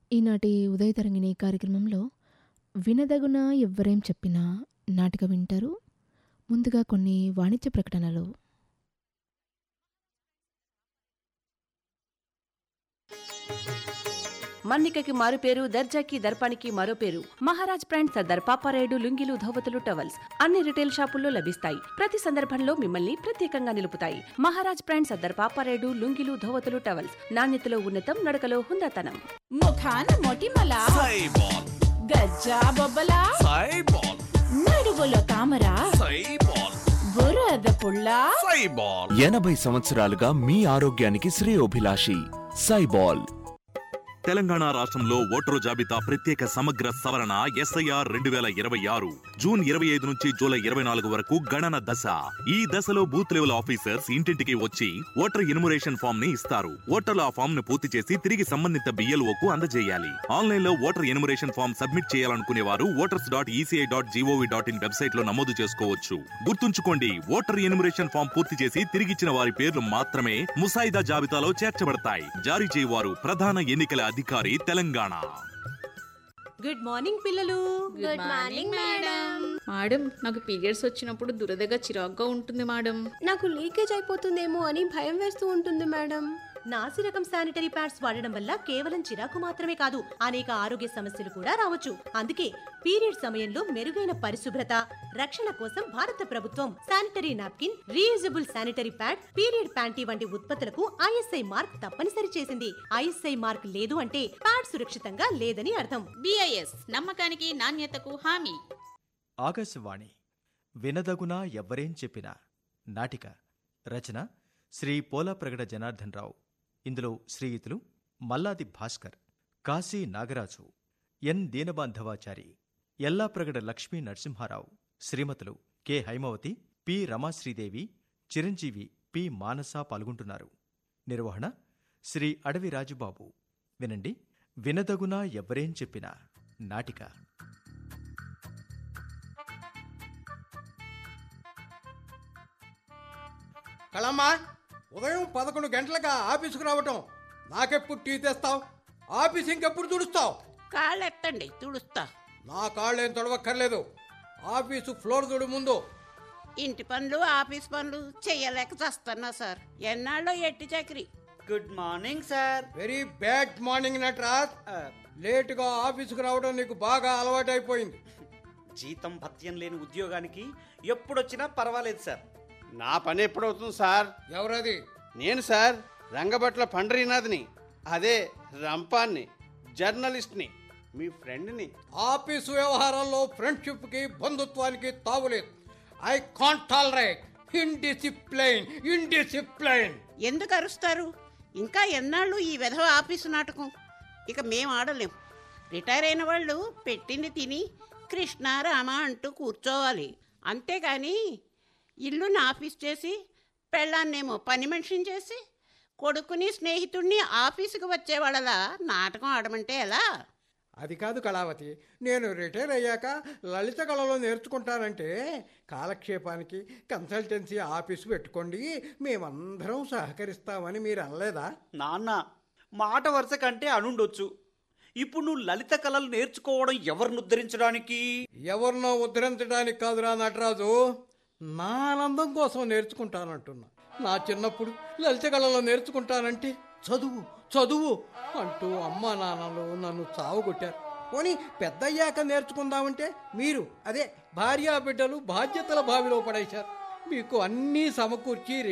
ఈనాటి ఉదయ తరంగిణి కార్యక్రమంలో వినదగున ఎవ్వరేం చెప్పినా నాటిక వింటారు ముందుగా కొన్ని వాణిజ్య ప్రకటనలు మన్నికకి మారు పేరు దర్జాకి దర్పానికి మరో పేరు మహారాజ్ బ్రాండ్ సర్దార్ పాపారాయుడు లుంగీలు ధోవతులు టవల్స్ అన్ని రిటైల్ షాపుల్లో లభిస్తాయి ప్రతి సందర్భంలో మిమ్మల్ని ప్రత్యేకంగా నిలుపుతాయి మహారాజ్ బ్రాండ్ సర్దార్ పాపారాయుడు లుంగీలు ధోవతులు టవల్స్ నాణ్యతలో ఉన్నతం నడకలో హుందాతనం ముఖాన మొటిమల సైబాల్ గజ్జా బొబ్బల సైబాల్ నడువులో తామర సైబాల్ బురద పుల్ల సైబాల్ ఎనభై సంవత్సరాలుగా మీ ఆరోగ్యానికి శ్రేయోభిలాషి సైబాల్ తెలంగాణ రాష్ట్రంలో ఓటరు జాబితా ప్రత్యేక సమగ్ర సవరణ ఎస్ఐఆర్ రెండు వేల ఇరవై ఆరు జూన్ ఇరవై ఐదు నుంచి జూలై ఇరవై నాలుగు వరకు గణన దశ ఈ దశలో బూత్ లెవెల్ ఆఫీసర్స్ ఇంటింటికి వచ్చి ఓటర్ ఇన్మురేషన్ ఫామ్ ని ఇస్తారు ఓటర్లు ఆ ఫామ్ ను పూర్తి చేసి తిరిగి సంబంధిత బిఎల్ఓ కు అందజేయాలి ఆన్లైన్ లో ఓటర్ ఇన్మురేషన్ ఫామ్ సబ్మిట్ చేయాలనుకునే వారు voters dot ECI dot GOV dot in website లో నమోదు చేసుకోవచ్చు గుర్తుంచుకోండి ఓటర్ ఎన్యుమరేషన్ ఫామ్ పూర్తి చేసి తిరిగిచ్చిన వారి పేర్లు మాత్రమే ముసాయిదా జాబితాలో చేర్చబడతాయి జారీ చేయవారు ప్రధాన ఎన్నికల అధికారి తెలంగాణ గుడ్ మార్నింగ్ పిల్లలు గుడ్ మార్నింగ్ మేడం మేడం నాకు పీరియడ్స్ వచ్చినప్పుడు దురదగా చిరాగ్గా ఉంటుంది మేడం నాకు లీకేజ్ అయిపోతుందేమో అని భయం వేస్తూ ఉంటుంది మేడం నాసి రకం శానిటరీ ప్యాడ్స్ వాడడం వల్ల కేవలం చిరాకు మాత్రమే కాదు అనేక ఆరోగ్య సమస్యలు కూడా రావచ్చు అందుకే పీరియడ్ సమయంలో మెరుగైన పరిశుభ్రత రక్షణ కోసం భారత ప్రభుత్వం sanitary napkin reusable sanitary pad period panty వంటి ఉత్పత్తులకు ఐఎస్ఐ మార్క్ తప్పనిసరి చేసింది ఐఎస్ఐ మార్క్ లేదు అంటే ప్యాడ్ సురక్షితంగా లేదని అర్థం బిఐఎస్ నమ్మకానికి నాణ్యతకు హామీ ఆకాశవాణి వినదగున ఎవ్వరేం చెప్పినా నాటిక రచన శ్రీ పోలాప్రగడ జనార్దన్ రావు ఇందులో శ్రీయుతులు మల్లాది భాస్కర్ కాశీ నాగరాజు ఎన్ దీనబాంధవాచారి ఎల్లాప్రగడ లక్ష్మీ నరసింహారావు శ్రీమతులు K Haimavathi P Ramasridevi Chiranjeevi P Manasa పాల్గొంటున్నారు నిర్వహణ శ్రీ అడవి రాజుబాబు వినండి వినదగున ఎవ్వరేం చెప్పినా నాటిక కళమ్మా ఉదయం పదకొండు గంటలుగా ఆఫీసుకు రావటం నాకెప్పుడు టీ తెస్తావు ఆఫీస్ ఇంకెప్పుడు తుడుస్తావు కాళ్ళెత్తండి తుడుస్తా నా కాళ్ళేం తొడవక్కర్లేదు ఆఫీసు ఫ్లోర్ తుడు ముందు ఇంటి పనులు ఆఫీస్ పనులు చెయ్యలేక చస్తున్నా సార్ ఎన్నాళ్ళు ఎట్టి Chakri good morning sir very bad morning Nataraj లేటుగా ఆఫీసుకు రావడం నీకు బాగా అలవాటైపోయింది జీతం భత్యం లేని ఉద్యోగానికి ఎప్పుడొచ్చినా పర్వాలేదు సార్ నా పని ఎప్పుడవుతుంది సార్ ఎవరది నేను సార్ రంగబట్ల పండరీనాథ్ని అదే రంపాన్ని జర్నలిస్ట్ని మీ ఫ్రెండ్ని ఆఫీసు వ్యవహారాల్లో ఫ్రెండ్షిప్కి బంధుత్వానికి తావులేదు I can't tolerate indiscipline indiscipline ఎందుకు అరుస్తారు ఇంకా ఎన్నాళ్ళు ఈ విధవ ఆఫీసు నాటకం ఇక మేం ఆడలేం రిటైర్ అయిన వాళ్ళు పెట్టింది తిని కృష్ణ రామ అంటూ కూర్చోవాలి అంతేగాని ఇల్లుని ఆఫీస్ చేసి పెళ్ళాన్నేమో పని మనిషిని చేసి కొడుకుని స్నేహితుడిని ఆఫీసుకు వచ్చే వాళ్ళలా నాటకం ఆడమంటే ఎలా అది కాదు కళావతి నేను రిటైర్ అయ్యాక లలిత కళలో నేర్చుకుంటానంటే కాలక్షేపానికి కన్సల్టెన్సీ ఆఫీసు పెట్టుకోండి మేమందరం సహకరిస్తామని మీరు అనలేదా నాన్న మాట వరుస కంటే అనుండొచ్చు ఇప్పుడు నువ్వు లలిత కళలు నేర్చుకోవడం ఎవరిని ఉద్ధరించడానికి ఎవరినో ఉద్ధరించడానికి కాదురా నటరాజు నా ఆనందం కోసం నేర్చుకుంటానంటున్నా నా చిన్నప్పుడు లలిత కళలో నేర్చుకుంటానంటే చదువు చదువు అంటూ అమ్మా నాన్నలు నన్ను చావుకొట్టారు పోనీ పెద్దయ్యాక నేర్చుకుందామంటే మీరు అదే భార్యా బిడ్డలు బాధ్యతల బావిలో పడేశారు మీకు అన్నీ సమకూర్చి